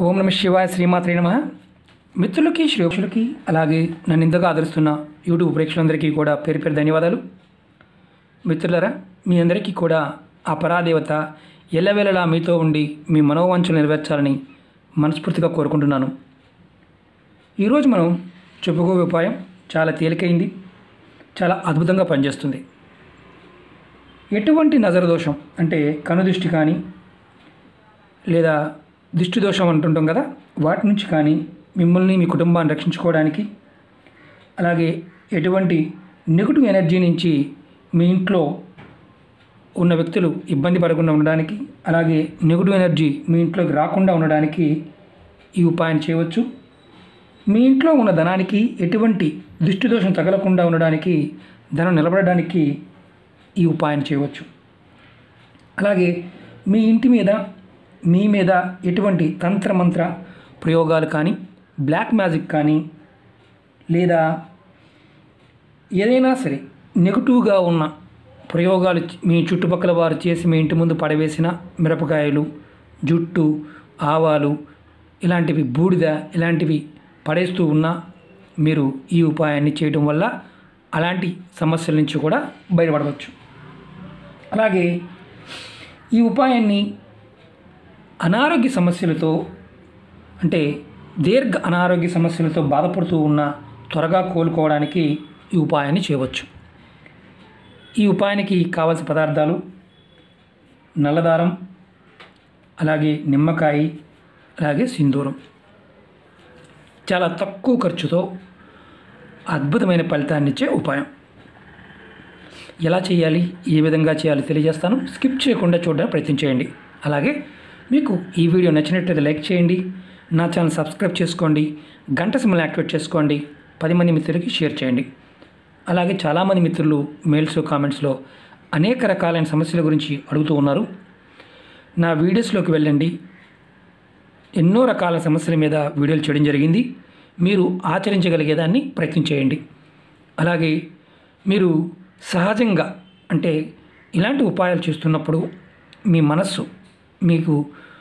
ఓం నమ శివాయ శ్రీమాత్రే నమ మిత్రులకి శ్రేయోషులకి అలాగే నన్ను ఇంతగా ఆదరిస్తున్న యూట్యూబ్ ప్రేక్షకులందరికీ కూడా పేరు పేరు ధన్యవాదాలు మిత్రులరా మీ అందరికీ కూడా ఆ పరాదేవత ఎల్లవేళలా మీతో ఉండి మీ మనోవాంఛలు నెరవేర్చాలని మనస్ఫూర్తిగా కోరుకుంటున్నాను ఈరోజు మనం చెప్పుకోవే ఉపాయం చాలా తేలికైంది చాలా అద్భుతంగా పనిచేస్తుంది ఎటువంటి నజర దోషం అంటే కనుదృష్టి కానీ లేదా దిష్టి దోషం అంటుంటాం కదా వాటి నుంచి కానీ మిమ్మల్ని మీ కుటుంబాన్ని రక్షించుకోవడానికి అలాగే ఎటువంటి నెగిటివ్ ఎనర్జీ నుంచి మీ ఇంట్లో ఉన్న వ్యక్తులు ఇబ్బంది పడకుండా ఉండడానికి అలాగే నెగిటివ్ ఎనర్జీ మీ ఇంట్లోకి రాకుండా ఉండడానికి ఈ ఉపాయం చేయవచ్చు మీ ఇంట్లో ఉన్న ధనానికి ఎటువంటి దిష్టి దోషం తగలకుండా ఉండడానికి ధనం నిలబడడానికి ఈ ఉపాయం చేయవచ్చు అలాగే మీ ఇంటి మీద మీ మీద ఎటువంటి తంత్రమంత్ర ప్రయోగాలు కానీ బ్లాక్ మ్యాజిక్ కానీ లేదా ఏదైనా సరే నెగటివ్గా ఉన్న ప్రయోగాలు మీ చుట్టుపక్కల వారు చేసి మీ ఇంటి ముందు పడవేసిన మిరపకాయలు జుట్టు ఆవాలు ఇలాంటివి బూడిద ఇలాంటివి పడేస్తూ ఉన్నా మీరు ఈ ఉపాయాన్ని చేయడం వల్ల అలాంటి సమస్యల నుంచి కూడా బయటపడవచ్చు అలాగే ఈ ఉపాయాన్ని అనారోగ్య సమస్యలతో అంటే దీర్ఘ అనారోగ్య సమస్యలతో బాధపడుతూ ఉన్న త్వరగా కోలుకోవడానికి ఈ ఉపాయాన్ని చేయవచ్చు ఈ ఉపాయానికి కావాల్సిన పదార్థాలు నల్లదారం అలాగే నిమ్మకాయ అలాగే సింధూరం చాలా తక్కువ ఖర్చుతో అద్భుతమైన ఫలితాన్ని ఇచ్చే ఉపాయం ఎలా చేయాలి ఏ విధంగా చేయాలి తెలియజేస్తాను స్కిప్ చేయకుండా చూడడానికి ప్రయత్నం చేయండి అలాగే మీకు ఈ వీడియో నచ్చినట్లయితే లైక్ చేయండి నా ఛానల్ సబ్స్క్రైబ్ చేసుకోండి గంట సింబల్ యాక్టివేట్ చేసుకోండి పది మంది మిత్రులకి షేర్ చేయండి అలాగే చాలామంది మిత్రులు మెయిల్స్ కామెంట్స్లో అనేక రకాలైన సమస్యల గురించి అడుగుతూ ఉన్నారు నా వీడియోస్లోకి వెళ్ళండి ఎన్నో రకాల సమస్యల మీద వీడియోలు చేయడం జరిగింది మీరు ఆచరించగలిగేదాన్ని ప్రయత్నం చేయండి అలాగే మీరు సహజంగా అంటే ఇలాంటి ఉపాయాలు చేస్తున్నప్పుడు మీ మనస్సు మీకు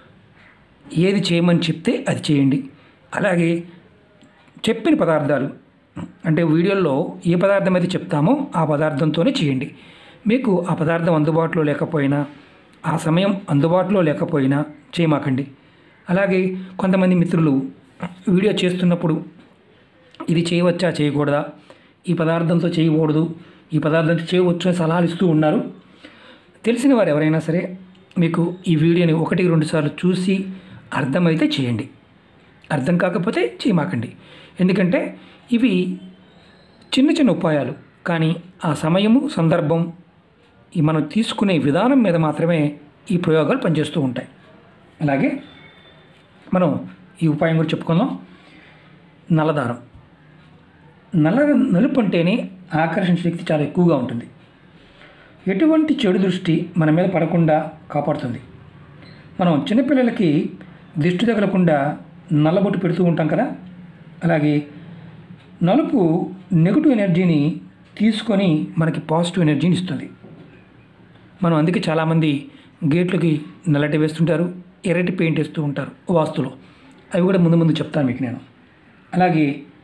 ఏది చేయమని చెప్తే అది చేయండి అలాగే చెప్పిన పదార్థాలు అంటే వీడియోలో ఏ పదార్థం అయితే చెప్తామో ఆ పదార్థంతోనే చేయండి మీకు ఆ పదార్థం అందుబాటులో లేకపోయినా ఆ సమయం అందుబాటులో లేకపోయినా చేయమాకండి అలాగే కొంతమంది మిత్రులు వీడియో చేస్తున్నప్పుడు ఇది చేయవచ్చా చేయకూడదా ఈ పదార్థంతో చేయకూడదు ఈ పదార్థంతో చేయవచ్చు అని సలహాలు ఇస్తూ ఉన్నారు తెలిసిన వారు ఎవరైనా సరే మీకు ఈ వీడియోని ఒకటి రెండు సార్లు చూసి అర్థమైతే చేయండి అర్థం కాకపోతే చేయమాకండి ఎందుకంటే ఇవి చిన్న చిన్న ఉపాయాలు కానీ ఆ సమయము సందర్భం ఈ మనం తీసుకునే విధానం మీద మాత్రమే ఈ ప్రయోగాలు పనిచేస్తూ ఉంటాయి అలాగే మనం ఈ ఉపాయం గురించి చెప్పుకుందాం నల్లదారం నల్ల నలుపు అంటేనే ఆకర్షణ శక్తి చాలా ఎక్కువగా ఉంటుంది ఎటువంటి చెడు దృష్టి మన మీద పడకుండా కాపాడుతుంది మనం చిన్నపిల్లలకి దిష్టి తగలకుండా నల్లబొట్టు పెడుతూ ఉంటాం కదా అలాగే నలుపు నెగిటివ్ ఎనర్జీని తీసుకొని మనకి పాజిటివ్ ఎనర్జీని ఇస్తుంది మనం అందుకే చాలామంది గేట్లకి నల్లటి వేస్తుంటారు ఎర్రటి పెయింట్ వేస్తూ ఉంటారు వాస్తులో అవి కూడా ముందు ముందు చెప్తాను మీకు నేను అలాగే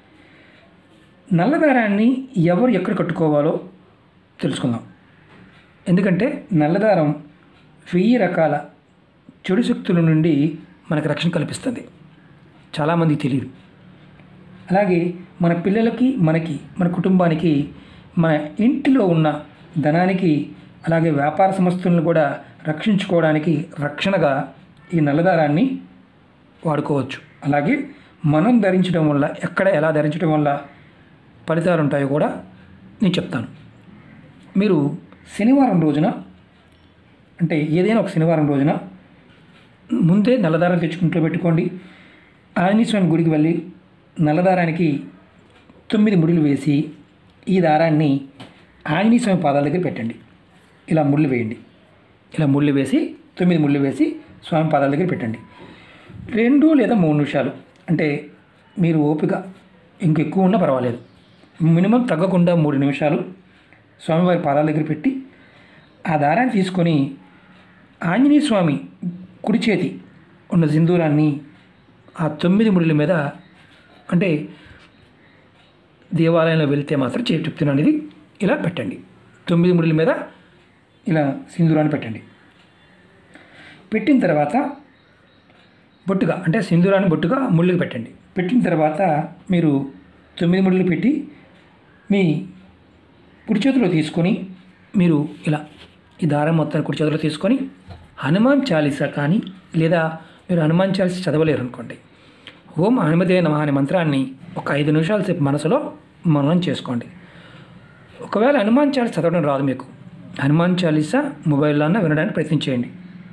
నల్లదారాన్ని ఎవరు ఎక్కడ కట్టుకోవాలో తెలుసుకుందాం ఎందుకంటే నల్లదారం వెయ్యి రకాల చెడు శక్తుల నుండి మనకు రక్షణ కల్పిస్తుంది చాలామందికి తెలియదు అలాగే మన పిల్లలకి మనకి మన కుటుంబానికి మన ఇంటిలో ఉన్న ధనానికి అలాగే వ్యాపార సంస్థలను కూడా రక్షించుకోవడానికి రక్షణగా ఈ నల్లదారాన్ని వాడుకోవచ్చు అలాగే మనం ధరించడం వల్ల ఎక్కడ ఎలా ధరించడం వల్ల ఫలితాలు ఉంటాయో కూడా నేను చెప్తాను మీరు శనివారం రోజున అంటే ఏదైనా ఒక శనివారం రోజున ముందే నల్లదారం తెచ్చుకుంటూ పెట్టుకోండి ఆంజనేయ స్వామి గుడికి వెళ్ళి నల్లదారానికి తొమ్మిది ముడులు వేసి ఈ దారాన్ని ఆంజనేయ స్వామి పాదాల దగ్గర పెట్టండి ఇలా ముళ్ళు వేయండి ఇలా ముళ్ళు వేసి తొమ్మిది ముళ్ళు వేసి స్వామి పాదాల దగ్గర పెట్టండి రెండు లేదా మూడు నిమిషాలు అంటే మీరు ఓపిక ఇంకెక్కువ ఉన్నా పర్వాలేదు మినిమం తగ్గకుండా మూడు నిమిషాలు స్వామివారి పాదాల దగ్గర పెట్టి ఆ దారాన్ని తీసుకొని ఆంజనేయ స్వామి కుడి చేతి ఉన్న సింధూరాన్ని ఆ తొమ్మిది ముడుల మీద అంటే దేవాలయంలో వెళ్తే మాత్రం చే చెప్తున్నాను ఇది ఇలా పెట్టండి తొమ్మిది ముడుల మీద ఇలా సింధూరాన్ని పెట్టండి పెట్టిన తర్వాత బొట్టుగా అంటే సింధూరాన్ని బొట్టుగా ముళ్ళుకి పెట్టండి పెట్టిన తర్వాత మీరు తొమ్మిది ముళ్ళు పెట్టి మీ కుడి చేతిలో తీసుకొని మీరు ఇలా ఈ దారం మొత్తాన్ని కుడి చేతిలో తీసుకొని హనుమాన్ చాలీసా కానీ లేదా మీరు హనుమాన్ చాలీసా చదవలేరు అనుకోండి ఓం హనుమతే నమ అనే మంత్రాన్ని ఒక ఐదు నిమిషాల సేపు మనసులో మననం చేసుకోండి ఒకవేళ హనుమాన్ చాలీసా చదవడం రాదు మీకు హనుమాన్ చాలీసా మొబైల్లోనే వినడానికి ప్రయత్నం చేయండి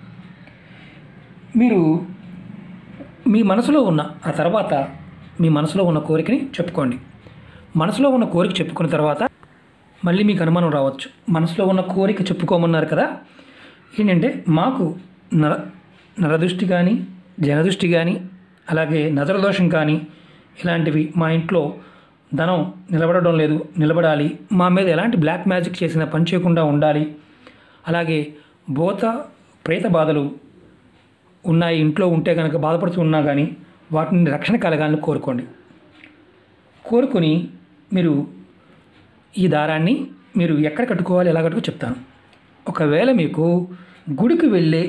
మీరు మీ మనసులో ఉన్న ఆ తర్వాత మీ మనసులో ఉన్న కోరికని చెప్పుకోండి మనసులో ఉన్న కోరిక చెప్పుకున్న తర్వాత మళ్ళీ మీకు అనుమానం రావచ్చు మనసులో ఉన్న కోరిక చెప్పుకోమన్నారు కదా ఏంటంటే మాకు నర నరదృష్టి కానీ జనదృష్టి కానీ అలాగే నజరదోషం కానీ ఇలాంటివి మా ఇంట్లో ధనం నిలబడడం లేదు నిలబడాలి మా మీద ఎలాంటి బ్లాక్ మ్యాజిక్ చేసిన పని చేయకుండా ఉండాలి అలాగే భూత ప్రేత బాధలు ఉన్నాయి ఇంట్లో ఉంటే కనుక బాధపడుతూ ఉన్నా కానీ వాటిని రక్షణ కలగాలని కోరుకోండి కోరుకొని మీరు ఈ దారాన్ని మీరు ఎక్కడ కట్టుకోవాలి ఎలా కట్టుకో చెప్తాను ఒకవేళ మీకు గుడికి వెళ్ళే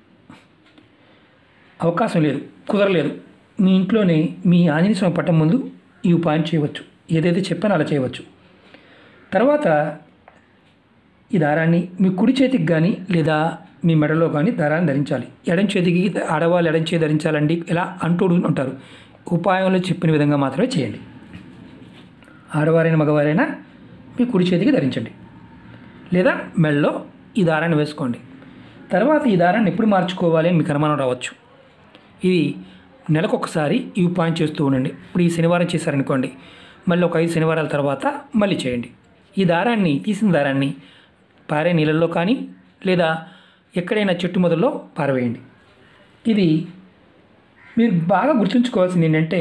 అవకాశం లేదు కుదరలేదు మీ ఇంట్లోనే మీ ఆంజనేయ స్వామి పట్టం ముందు ఈ ఉపాయం చేయవచ్చు ఏదైతే చెప్పానో అలా చేయవచ్చు తర్వాత ఈ దారాన్ని మీ కుడి చేతికి కానీ లేదా మీ మెడలో కానీ దారాన్ని ధరించాలి ఎడం చేతికి ఆడవాళ్ళు ఎడం చేతి ధరించాలండి ఇలా అంటూ ఉంటారు ఉపాయంలో చెప్పిన విధంగా మాత్రమే చేయండి ఆడవారైన మగవారైనా మీ కుడి చేతికి ధరించండి లేదా మెడలో ఈ దారాన్ని వేసుకోండి తర్వాత ఈ దారాన్ని ఎప్పుడు మార్చుకోవాలి అని మీకు అనుమానం రావచ్చు ఇది నెలకొకసారి ఈ ఉపాయం చేస్తూ ఉండండి ఇప్పుడు ఈ శనివారం చేశారనుకోండి మళ్ళీ ఒక ఐదు శనివారాల తర్వాత మళ్ళీ చేయండి ఈ దారాన్ని తీసిన దారాన్ని పారే నీళ్ళల్లో కానీ లేదా ఎక్కడైనా చెట్టు మొదల్లో పారవేయండి ఇది మీరు బాగా గుర్తుంచుకోవాల్సింది ఏంటంటే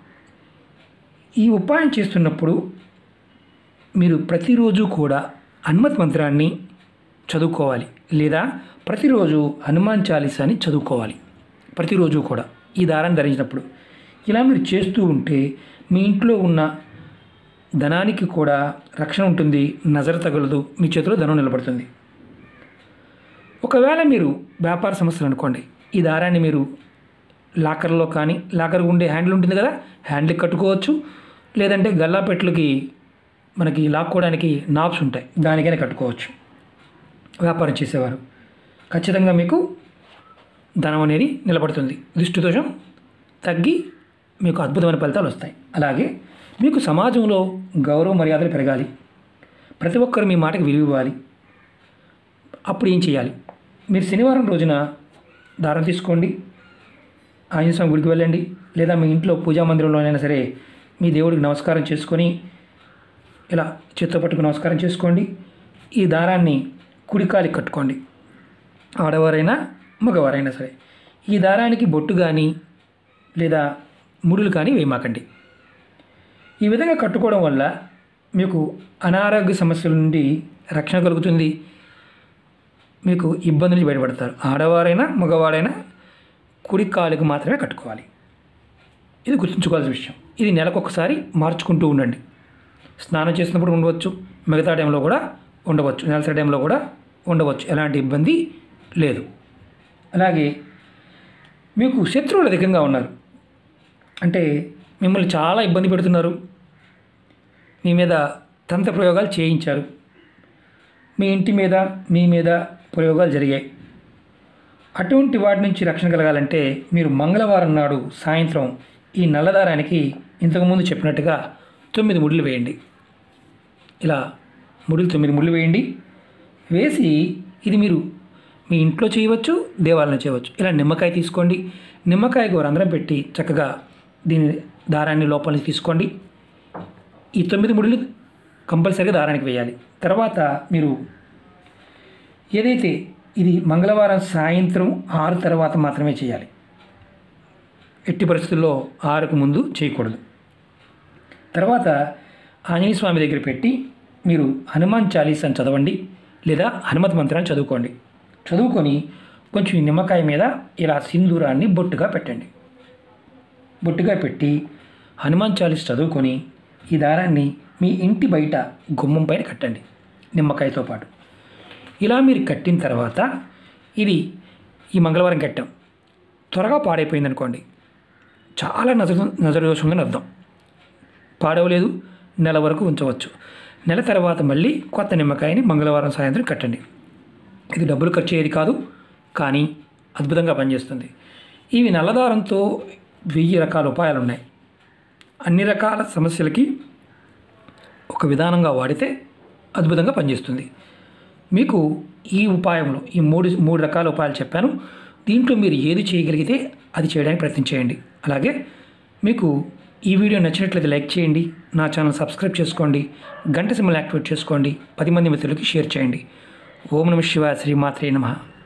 ఈ ఉపాయం చేస్తున్నప్పుడు మీరు ప్రతిరోజు కూడా హనుమత్ మంత్రాన్ని చదువుకోవాలి లేదా ప్రతిరోజు హనుమాన్ చాలీసాని చదువుకోవాలి ప్రతిరోజు కూడా ఈ దారాన్ని ధరించినప్పుడు ఇలా మీరు చేస్తూ ఉంటే మీ ఇంట్లో ఉన్న ధనానికి కూడా రక్షణ ఉంటుంది నజర తగలదు మీ చేతిలో ధనం నిలబడుతుంది ఒకవేళ మీరు వ్యాపార సమస్యలు అనుకోండి ఈ దారాన్ని మీరు లాకర్లో కానీ లాకర్ ఉండే హ్యాండిల్ ఉంటుంది కదా హ్యాండిల్కి కట్టుకోవచ్చు లేదంటే గల్లాపెట్లకి మనకి లాక్కోవడానికి నాబ్స్ ఉంటాయి దానికైనా కట్టుకోవచ్చు వ్యాపారం చేసేవారు ఖచ్చితంగా మీకు ధనం అనేది నిలబడుతుంది దృష్టి దోషం తగ్గి మీకు అద్భుతమైన ఫలితాలు వస్తాయి అలాగే మీకు సమాజంలో గౌరవ మర్యాదలు పెరగాలి ప్రతి ఒక్కరు మీ మాటకి విలువ ఇవ్వాలి అప్పుడు ఏం చేయాలి మీరు శనివారం రోజున దారం తీసుకోండి ఆంజనేయ స్వామి గుడికి వెళ్ళండి లేదా మీ ఇంట్లో పూజా మందిరంలోనైనా సరే మీ దేవుడికి నమస్కారం చేసుకొని ఇలా చేత్తో పట్టుకు నమస్కారం చేసుకోండి ఈ దారాన్ని కుడికాలికి కట్టుకోండి ఆడవారైనా మగవారైనా సరే ఈ దారానికి బొట్టు కానీ లేదా ముడులు కానీ వేయమాకండి ఈ విధంగా కట్టుకోవడం వల్ల మీకు అనారోగ్య సమస్యల నుండి రక్షణ కలుగుతుంది మీకు ఇబ్బంది నుంచి బయటపడతారు ఆడవారైనా మగవారైనా కుడి కాలుకి మాత్రమే కట్టుకోవాలి ఇది గుర్తుంచుకోవాల్సిన విషయం ఇది నెలకొకసారి మార్చుకుంటూ ఉండండి స్నానం చేసినప్పుడు ఉండవచ్చు మిగతా టైంలో కూడా ఉండవచ్చు నెలసరి టైంలో కూడా ఉండవచ్చు ఎలాంటి ఇబ్బంది లేదు అలాగే మీకు శత్రువులు అధికంగా ఉన్నారు అంటే మిమ్మల్ని చాలా ఇబ్బంది పెడుతున్నారు మీ మీద తంత్ర ప్రయోగాలు చేయించారు మీ ఇంటి మీద మీ మీద ప్రయోగాలు జరిగాయి అటువంటి వాటి నుంచి రక్షణ కలగాలంటే మీరు మంగళవారం నాడు సాయంత్రం ఈ నల్లదారానికి ఇంతకుముందు చెప్పినట్టుగా తొమ్మిది ముడులు వేయండి ఇలా ముడులు తొమ్మిది ముడులు వేయండి వేసి ఇది మీరు మీ ఇంట్లో చేయవచ్చు దేవాలయంలో చేయవచ్చు ఇలా నిమ్మకాయ తీసుకోండి నిమ్మకాయకు రంధ్రం పెట్టి చక్కగా దీని దారాన్ని లోపల నుంచి తీసుకోండి ఈ తొమ్మిది ముడులు కంపల్సరీగా దారానికి వేయాలి తర్వాత మీరు ఏదైతే ఇది మంగళవారం సాయంత్రం ఆరు తర్వాత మాత్రమే చేయాలి ఎట్టి పరిస్థితుల్లో ఆరుకు ముందు చేయకూడదు తర్వాత ఆంజనేయ స్వామి దగ్గర పెట్టి మీరు హనుమాన్ చాలీసాని చదవండి లేదా హనుమత్ మంత్రాన్ని చదువుకోండి చదువుకొని కొంచెం ఈ నిమ్మకాయ మీద ఇలా సింధూరాన్ని బొట్టుగా పెట్టండి బొట్టుగా పెట్టి హనుమాన్ చాలీస్ చదువుకొని ఈ దారాన్ని మీ ఇంటి బయట గుమ్మం పైన కట్టండి నిమ్మకాయతో పాటు ఇలా మీరు కట్టిన తర్వాత ఇది ఈ మంగళవారం కట్టాం త్వరగా పాడైపోయింది అనుకోండి చాలా నజర నజర దోషం ఉందని అర్థం పాడవలేదు నెల వరకు ఉంచవచ్చు నెల తర్వాత మళ్ళీ కొత్త నిమ్మకాయని మంగళవారం సాయంత్రం కట్టండి ఇది డబ్బులు ఖర్చు అయ్యేది కాదు కానీ అద్భుతంగా పనిచేస్తుంది ఇవి నల్లదారంతో వెయ్యి రకాల ఉపాయాలు ఉన్నాయి అన్ని రకాల సమస్యలకి ఒక విధానంగా వాడితే అద్భుతంగా పనిచేస్తుంది మీకు ఈ ఉపాయంలో ఈ మూడు మూడు రకాల ఉపాయాలు చెప్పాను దీంట్లో మీరు ఏది చేయగలిగితే అది చేయడానికి ప్రయత్నం చేయండి అలాగే మీకు ఈ వీడియో నచ్చినట్లయితే లైక్ చేయండి నా ఛానల్ సబ్స్క్రైబ్ చేసుకోండి గంట సింబల్ యాక్టివేట్ చేసుకోండి పది మంది మిత్రులకి షేర్ చేయండి ఓం నమ శివాయ శ్రీమాత్రే నమః